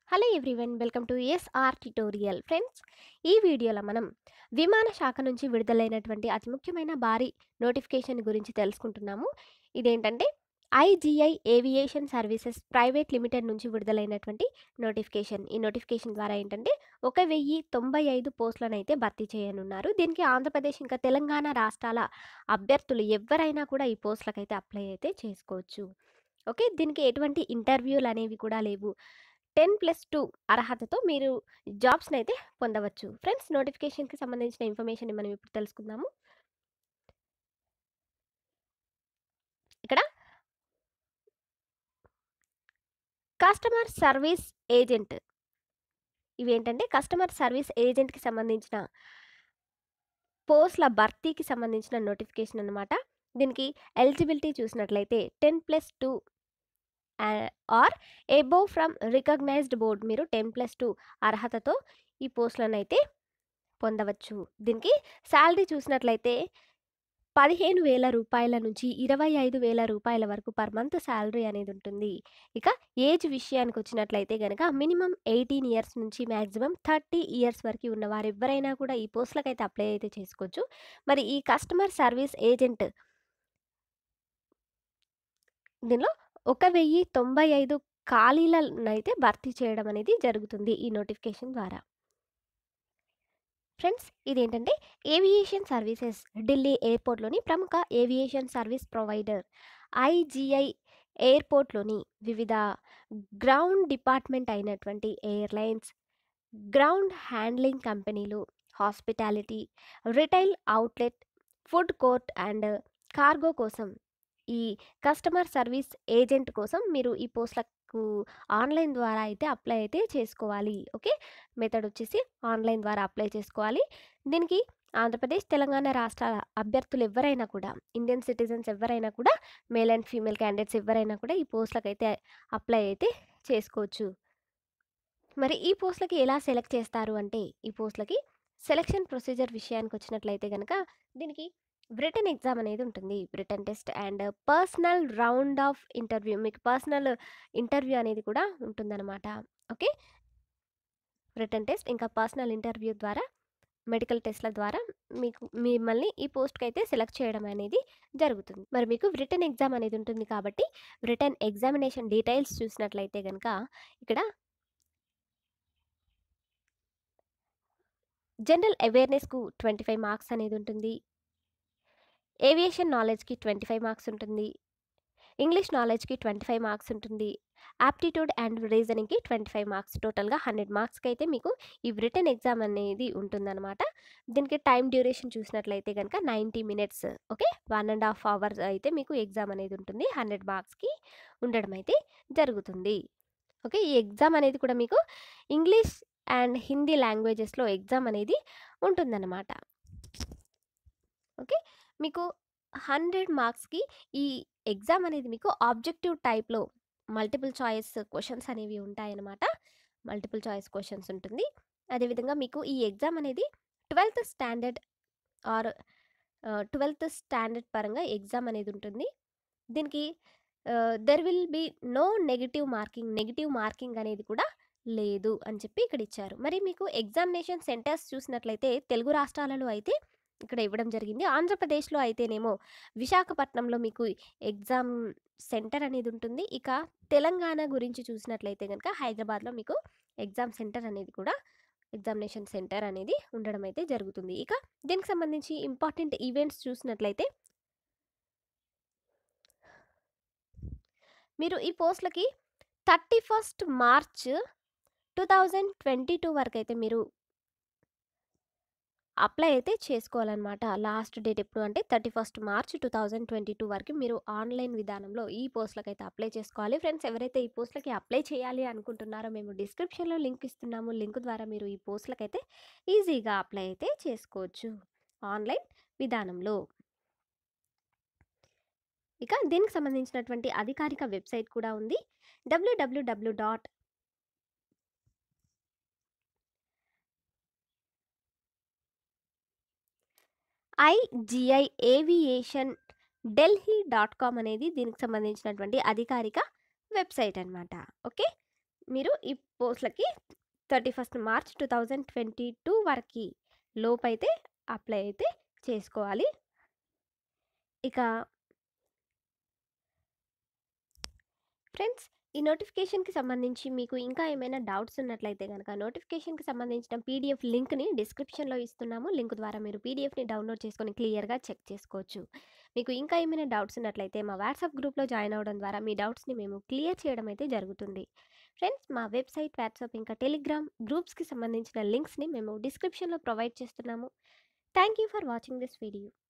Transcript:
Hello everyone welcome to SR tutorial friends ఈ వీడియోలో మనం విమాన శాఖ నుంచి విడుదలైనటువంటి అతి ముఖ్యమైన భారీ నోటిఫికేషన్ గురించి తెలుసుకుంటున్నాము ఇదేంటంటే IGI aviation services private limited నుంచి విడుదలైనటువంటి నోటిఫికేషన్ ఈ నోటిఫికేషన్ ద్వారా ఏంటంటే ఒక వెయ్యి తొంభై ఐదు పోస్టులను అయితే భర్తీ చేయనున్నారు దీనికి ఆంధ్రప్రదేశ్ ఇంకా తెలంగాణ రాష్ట్రాల అభ్యర్థులు ఎవరైనా కూడా ఈ పోస్టులకు అయితే అప్లై అయితే చేసుకోవచ్చు ఓకే దీనికి ఎటువంటి ఇంటర్వ్యూలు అనేవి కూడా లేవు టెన్ ప్లస్ టూ అర్హతతో మీరు జాబ్స్ని అయితే పొందవచ్చు ఫ్రెండ్స్ నోటిఫికేషన్కి సంబంధించిన ఇన్ఫర్మేషన్ మనం ఇప్పుడు తెలుసుకుందాము ఇక్కడ కస్టమర్ సర్వీస్ ఏజెంట్ ఇవేంటంటే కస్టమర్ సర్వీస్ ఏజెంట్కి సంబంధించిన పోస్ట్ల భర్తీకి సంబంధించిన నోటిఫికేషన్ అనమాట దీనికి ఎలిజిబిలిటీ చూసినట్లయితే ten plus two or above from recognised board మీరు టెన్ ప్లస్ టూ అర్హతతో ఈ పోస్టులను అయితే పొందవచ్చు దీనికి శాలరీ చూసినట్లయితే పదిహేను వేల రూపాయల నుంచి ఇరవై ఐదు వేల రూపాయల వరకు పర్ మంత్ శాలరీ అనేది ఉంటుంది ఇక ఏజ్ విషయానికి వచ్చినట్లయితే కనుక మినిమం ఎయిటీన్ ఇయర్స్ నుంచి మ్యాక్సిమం థర్టీ ఇయర్స్ వరకు ఉన్న వారు ఎవరైనా కూడా ఈ పోస్టులకు అయితే అప్లై అయితే చేసుకోవచ్చు మరి ఈ కస్టమర్ సర్వీస్ ఏజెంట్ దీనిలో ఒక వెయ్యి తొంభై ఐదు ఖాళీలను అయితే భర్తీ చేయడం అనేది జరుగుతుంది ఈ నోటిఫికేషన్ ద్వారా ఫ్రెండ్స్ ఇదేంటంటే ఏవియేషన్ సర్వీసెస్ ఢిల్లీ ఎయిర్పోర్ట్లోని ప్రముఖ ఏవియేషన్ సర్వీస్ ప్రొవైడర్ ఐజీఐ ఎయిర్పోర్ట్లోని వివిధ గ్రౌండ్ డిపార్ట్మెంట్ అయినటువంటి ఎయిర్లైన్స్ గ్రౌండ్ హ్యాండ్లింగ్ కంపెనీలు hospitality retail outlet food court and cargo కోసం ఈ కస్టమర్ సర్వీస్ ఏజెంట్ కోసం మీరు ఈ పోస్టులకు ఆన్లైన్ ద్వారా అయితే అప్లై అయితే చేసుకోవాలి ఓకే మెథడ్ వచ్చేసి ఆన్లైన్ ద్వారా అప్లై చేసుకోవాలి దీనికి ఆంధ్రప్రదేశ్ తెలంగాణ రాష్ట్రాల అభ్యర్థులు ఎవరైనా కూడా ఇండియన్ సిటిజన్స్ ఎవరైనా కూడా మేల్ అండ్ ఫీమేల్ క్యాండిడేట్స్ ఎవరైనా కూడా ఈ పోస్టులకు అయితే అప్లై అయితే చేసుకోవచ్చు మరి ఈ పోస్టులకి ఎలా సెలెక్ట్ చేస్తారు అంటే ఈ పోస్టులకి సెలక్షన్ ప్రొసీజర్ విషయానికి వచ్చినట్లయితే కనుక దీనికి బ్రిటన్ ఎగ్జామ్ అనేది ఉంటుంది written test and personal round of interview మీకు పర్సనల్ ఇంటర్వ్యూ అనేది కూడా ఉంటుందన్నమాట ఓకే బ్రిటన్ టెస్ట్ ఇంకా పర్సనల్ ఇంటర్వ్యూ ద్వారా మెడికల్ టెస్ట్ల ద్వారా మీకు మిమ్మల్ని ఈ పోస్ట్కి అయితే సెలెక్ట్ చేయడం అనేది జరుగుతుంది మరి మీకు బ్రిటన్ ఎగ్జామ్ అనేది ఉంటుంది కాబట్టి బ్రిటన్ ఎగ్జామినేషన్ డీటెయిల్స్ చూసినట్లయితే కనుక ఇక్కడ జనరల్ అవేర్నెస్కు ట్వంటీ ఫైవ్ మార్క్స్ అనేది ఉంటుంది ఏవియేషన్ నాలెడ్జ్కి ట్వంటీ ఫైవ్ మార్క్స్ ఉంటుంది ఇంగ్లీష్ నాలెడ్జ్కి ట్వంటీ ఫైవ్ మార్క్స్ ఉంటుంది యాప్టిట్యూడ్ అండ్ రీజనింగ్కి ట్వంటీ ఫైవ్ మార్క్స్ టోటల్గా హండ్రెడ్ మార్క్స్కి అయితే మీకు ఈ రిటర్న్ ఎగ్జామ్ అనేది ఉంటుందన్నమాట దీనికి టైం డ్యూరేషన్ చూసినట్లయితే కనుక ninety minutes okay one and half hours అయితే మీకు ఎగ్జామ్ అనేది ఉంటుంది హండ్రెడ్ మార్క్స్కి ఉండడం అయితే జరుగుతుంది ఓకే ఈ ఎగ్జామ్ అనేది కూడా మీకు ఇంగ్లీష్ అండ్ హిందీ లాంగ్వేజెస్లో ఎగ్జామ్ అనేది ఉంటుందన్నమాట ఓకే మీకు హండ్రెడ్ మార్క్స్కి ఈ ఎగ్జామ్ అనేది మీకు ఆబ్జెక్టివ్ టైప్లో మల్టిపుల్ చాయిస్ క్వశ్చన్స్ అనేవి ఉంటాయన్నమాట మల్టిపుల్ చాయిస్ క్వశ్చన్స్ ఉంటుంది అదేవిధంగా మీకు ఈ ఎగ్జామ్ అనేది twelfth standard or twelfth standard పరంగా ఎగ్జామ్ అనేది ఉంటుంది దీనికి there will be no negative marking negative marking అనేది కూడా లేదు అని చెప్పి ఇక్కడ ఇచ్చారు మరి మీకు ఎగ్జామినేషన్ సెంటర్స్ చూసినట్లయితే తెలుగు రాష్ట్రాలలో అయితే ఇక్కడ ఇవ్వడం జరిగింది ఆంధ్రప్రదేశ్లో అయితేనేమో విశాఖపట్నంలో మీకు ఎగ్జామ్ సెంటర్ అనేది ఉంటుంది ఇక తెలంగాణ గురించి చూసినట్లయితే కనుక హైదరాబాద్లో మీకు ఎగ్జామ్ సెంటర్ అనేది కూడా ఎగ్జామినేషన్ సెంటర్ అనేది ఉండడం అయితే జరుగుతుంది ఇక దీనికి సంబంధించి ఇంపార్టెంట్ ఈవెంట్స్ చూసినట్లయితే మీరు ఈ పోస్టులకి thirty first March two thousand twenty two వరకు అయితే మీరు అప్లై అయితే చేసుకోవాలన్నమాట లాస్ట్ డేట్ ఎప్పుడు అంటే thirty first March two thousand twenty two వరకు మీరు ఆన్లైన్ విధానంలో ఈ పోస్టులకు అయితే అప్లై చేసుకోవాలి ఫ్రెండ్స్ ఎవరైతే ఈ పోస్టులకి అప్లై చేయాలి అనుకుంటున్నారో మేము డిస్క్రిప్షన్లో లింక్ ఇస్తున్నాము లింక్ ద్వారా మీరు ఈ పోస్టులకు అయితే ఈజీగా అప్లై అయితే చేసుకోవచ్చు ఆన్లైన్ విధానంలో ఇక దీనికి సంబంధించినటువంటి అధికారిక వెబ్సైట్ కూడా ఉంది W W W dot IGI aviation Delhi dot com అనేది దీనికి సంబంధించినటువంటి అధికారిక వెబ్సైట్ అనమాట ఓకే మీరు ఈ పోస్ట్‌లకి 31 మార్చ్ 2022 వరకి లోపైతే అప్లై అయితే చేసుకోవాలి. ఇక ఫ్రెండ్స్ ఈ నోటిఫికేషన్‌కి సంబంధించి మీకు ఇంకా ఏమైనా డౌట్స్ ఉన్నట్లయితే గనక నోటిఫికేషన్‌కి సంబంధించిన పీడిఎఫ్ లింక్‌ని డిస్క్రిప్షన్‌లో ఇస్తున్నాము. లింక్ ద్వారా మీరు పీడిఎఫ్‌ని డౌన్‌లోడ్ చేసుకొని క్లియర్‌గా చెక్ చేసుకోవచ్చు. మీకు ఇంకా ఏమైనా డౌట్స్ ఉన్నట్లయితే మా వాట్సాప్ గ్రూప్‌లో జాయిన్ అవ్వడం ద్వారా మీ డౌట్స్‌ని మేము క్లియర్ చేయడం అయితే జరుగుతుంది. ఫ్రెండ్స్ మా వెబ్‌సైట్, వాట్సాప్ ఇంకా టెలిగ్రామ్ గ్రూప్స్‌కి సంబంధించిన లింక్స్‌ని మేము డిస్క్రిప్షన్‌లో ప్రొవైడ్ చేస్తున్నాము. Thank you for watching this video.